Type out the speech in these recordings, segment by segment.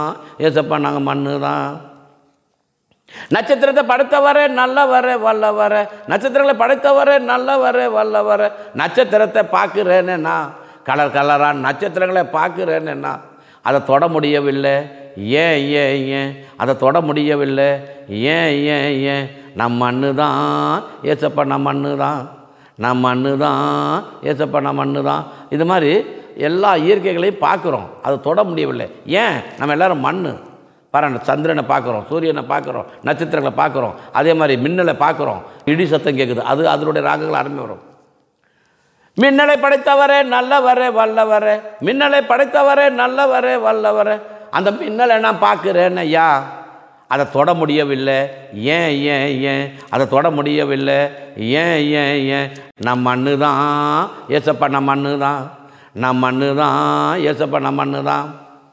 ஏசப்பா நாங்கள் மண்ணு தான் நட்சத்திரத்தை படைத்தவரே நல்லவரே வல்லவரே நட்சத்திரங்களை படைத்தவரே நல்லவரே வல்லவரே நட்சத்திரத்தை பார்க்குறேன்னு நான் கலர் கலரான நட்சத்திரங்களை பார்க்குறேன்னு நான் அதை தொட முடியவில்லை ஏன் ஏன் ஏன் அதை தொட முடியவில்லை ஏன் ஏன் ஏன் நம் மண்ணு தான் ஏசப்பா நம் மண்ணு தான் நம் மண்ணு தான் ஏசப்பா நம் மண்ணு தான் இது மாதிரி எல்லா இயற்கைகளையும் பார்க்குறோம் அதை தொட முடியவில்லை ஏன் நம்ம எல்லாரும் மண்ணு பாருங்க சந்திரனை பார்க்குறோம் சூரியனை பார்க்குறோம் நட்சத்திரங்களை பார்க்குறோம் அதே மாதிரி மின்னலை பார்க்குறோம் இடி சத்தம் கேட்குது அது அதனுடைய ராகங்கள் அருமை வரும் மின்னலை படைத்தவரே நல்லவரே வல்லவரே மின்னலை படைத்தவரே நல்லவரே வல்லவரே அந்த மின்னலை நான் பார்க்குறேன் ஐயா அதை தொட முடியவில்லை ஏன் ஏன் ஏன் அதை தொட முடியவில்லை ஏன் ஏன் ஏன் நம் மண்ணு தான் ஏசப்பா நம் மண்ணு தான் நம் மண்ணு தான் ஏசப்பா நம் மண்ணு தான்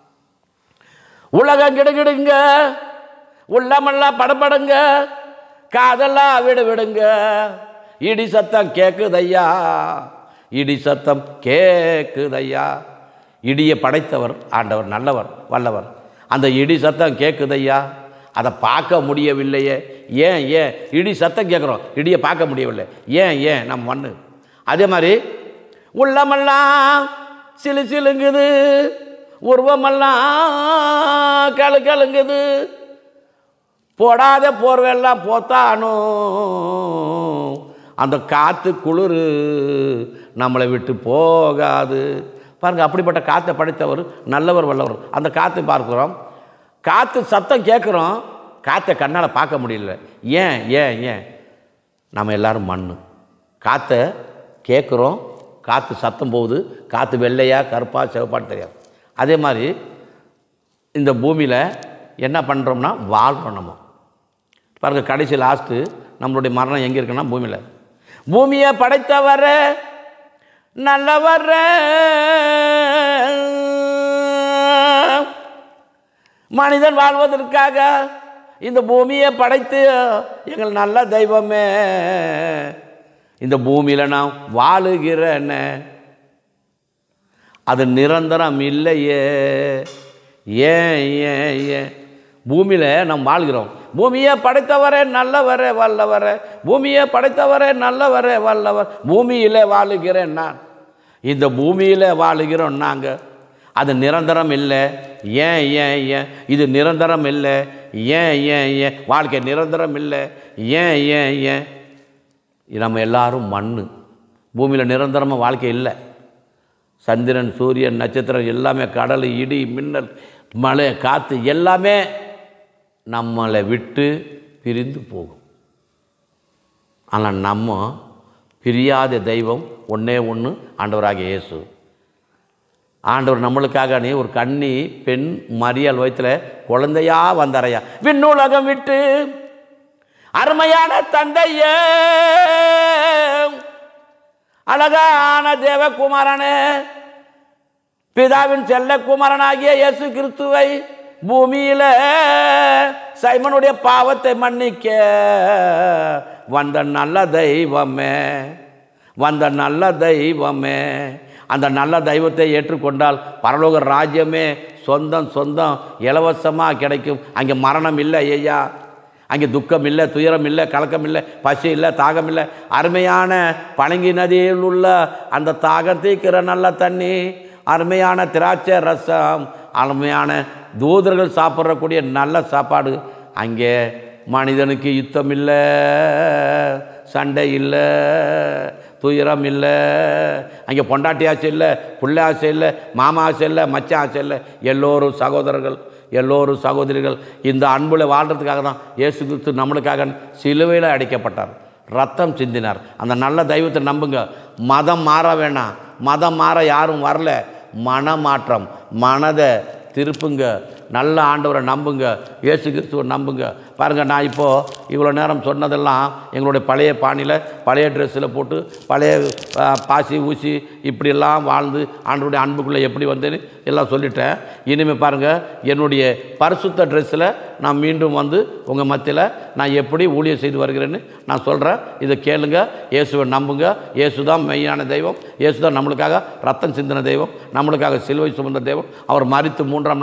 உலகம் கிடுகிடுங்க உள்ளமெல்லாம் படபடுங்க காதெல்லாம் விடு விடுங்க இடி சத்தம் கேக்குதையா இடி சத்தம் கேக்குதையா இடியை படைத்தவர் ஆண்டவர் நல்லவர் வல்லவர் அந்த இடி சத்தம் கேக்குதையா அதை பார்க்க முடியவில்லையே ஏன் ஏன் இடி சத்தம் கேட்குறோம் இடியை பார்க்க முடியவில்லை ஏன் ஏன் நம்ம மண்ணு அதே மாதிரி உள்ளமெல்லாம் சிலு சிலுங்குது உருவமெல்லாம் கழு கழுங்குது போடாத போர்வெல்லாம் போத்தானோ அந்த காற்று குளிர் நம்மளை விட்டு போகாது பாருங்க அப்படிப்பட்ட காற்றை படைத்தவர் நல்லவர் வல்லவர் அந்த காற்றை பார்க்குறோம் காற்று சத்தம் கேட்குறோம் காற்றை கண்ணால் பார்க்க முடியல ஏன் ஏன் ஏன் நம்ம எல்லாரும் மண் காற்றை கேட்குறோம் காற்று சத்தம் போகுது காற்று வெள்ளையா கருப்பா சிவப்பான்னு தெரியாது அதே மாதிரி இந்த பூமியில் என்ன பண்ணுறோம்னா வாழ்கிறோம் நம்ம பாருங்க கடைசி லாஸ்ட்டு நம்மளுடைய மரணம் எங்கே இருக்குன்னா பூமியில் பூமியை படைத்தவர நல்லவர மனிதன் வாழ்வதற்காக இந்த பூமியை படைத்து எங்கள் நல்ல தெய்வமே இந்த பூமியில் நான் வாழுகிறேன்னு அது நிரந்தரம் இல்லையே ஏன் ஏன் ஏன் பூமியில் நாம் வாழ்கிறோம் பூமியை படைத்தவரே நல்லவரே வல்லவரே பூமியை படைத்தவரே நல்லவரே வல்லவர் பூமியில் வாழுகிறேன் நான் இந்த பூமியில் வாழுகிறோம் நாங்கள் அது நிரந்தரம் இல்லை ஏன் ஏன் ஏன் இது நிரந்தரம் இல்லை ஏன் ஏன் ஏன் வாழ்க்கை நிரந்தரம் இல்லை ஏன் ஏன் ஏன் நம்ம எல்லாரும் மண் பூமியில் நிரந்தரமாக வாழ்க்கை இல்லை சந்திரன் சூரியன் நட்சத்திரம் எல்லாமே கடல் இடி மின்னல் மழை காற்று எல்லாமே நம்மளை விட்டு பிரிந்து போகும் ஆனால் நம்ம பிரியாத தெய்வம் ஒன்றே ஒன்று ஆண்டவராகிய இயேசு ஆண்டவர் நம்மளுக்காக நீ ஒரு கண்ணி பெண் மரியாள் வயிற்றில் குழந்தையா வந்தாரையா விண்ணுலகம் விட்டு அருமையான தந்தையே அழகான தேவகுமாரனே பிதாவின் செல்ல குமாரனாகிய இயேசு கிறிஸ்துவை பூமியில சைமனுடைய பாவத்தை மன்னிக்க வந்த நல்ல தெய்வமே வந்த நல்ல தெய்வமே அந்த நல்ல தெய்வத்தை ஏற்றுக்கொண்டால் பரலோக ராஜ்யமே சொந்தம் சொந்தம் இலவசமாக கிடைக்கும் அங்கே மரணம் இல்லை ஐயா அங்கே துக்கம் இல்லை துயரம் இல்லை கலக்கம் இல்லை பசி இல்லை தாகம் இல்லை அருமையான பழங்கி நதியில் உள்ள அந்த தாகம் தீக்கிற நல்ல தண்ணி அருமையான திராட்சை ரசம் அருமையான தூதர்கள் சாப்பிட்றக்கூடிய நல்ல சாப்பாடு அங்கே மனிதனுக்கு யுத்தம் இல்லை சண்டை இல்லை துயரம் இல்லை அங்கே பொண்டாட்டி ஆசை இல்லை பிள்ளை ஆசை இல்லை மாமா ஆசை இல்லை மச்சான் ஆசை இல்லை எல்லோரும் சகோதரர்கள் எல்லோரும் சகோதரிகள் இந்த அன்புல வாழ்கிறதுக்காக தான் இயேசு கிறிஸ்து நம்மளுக்காக சிலுவையில் அடைக்கப்பட்டார் ரத்தம் சிந்தினார் அந்த நல்ல தெய்வத்தை நம்புங்க மதம் மாற வேணாம் மதம் மாற யாரும் வரல மனமாற்றம் மனதை திருப்புங்க நல்ல ஆண்டவரை நம்புங்க இயேசு கிறிஸ்துவை நம்புங்க பாருங்கள் நான் இப்போது இவ்வளோ நேரம் சொன்னதெல்லாம் எங்களுடைய பழைய பாணியில் பழைய ட்ரெஸ்ஸில் போட்டு பழைய ஆ, பாசி ஊசி இப்படியெல்லாம் வாழ்ந்து ஆண்டவருடைய அன்புக்குள்ளே எப்படி வந்தேன்னு எல்லாம் சொல்லிட்டேன் இனிமேல் பாருங்கள் என்னுடைய பரிசுத்த ட்ரெஸ்ஸில் நான் மீண்டும் வந்து உங்கள் மத்தியில் நான் எப்படி ஊழியம் செய்து வருகிறேன்னு நான் சொல்கிறேன் இதை கேளுங்க இயேசுவை நம்புங்க இயேசு தான் மெய்யான தெய்வம் இயேசு தான் நம்மளுக்காக ரத்தம் சிந்தின தெய்வம் நம்மளுக்காக சிலுவை சுமந்த தெய்வம் அவர் மறித்து மூன்றாம் நாள்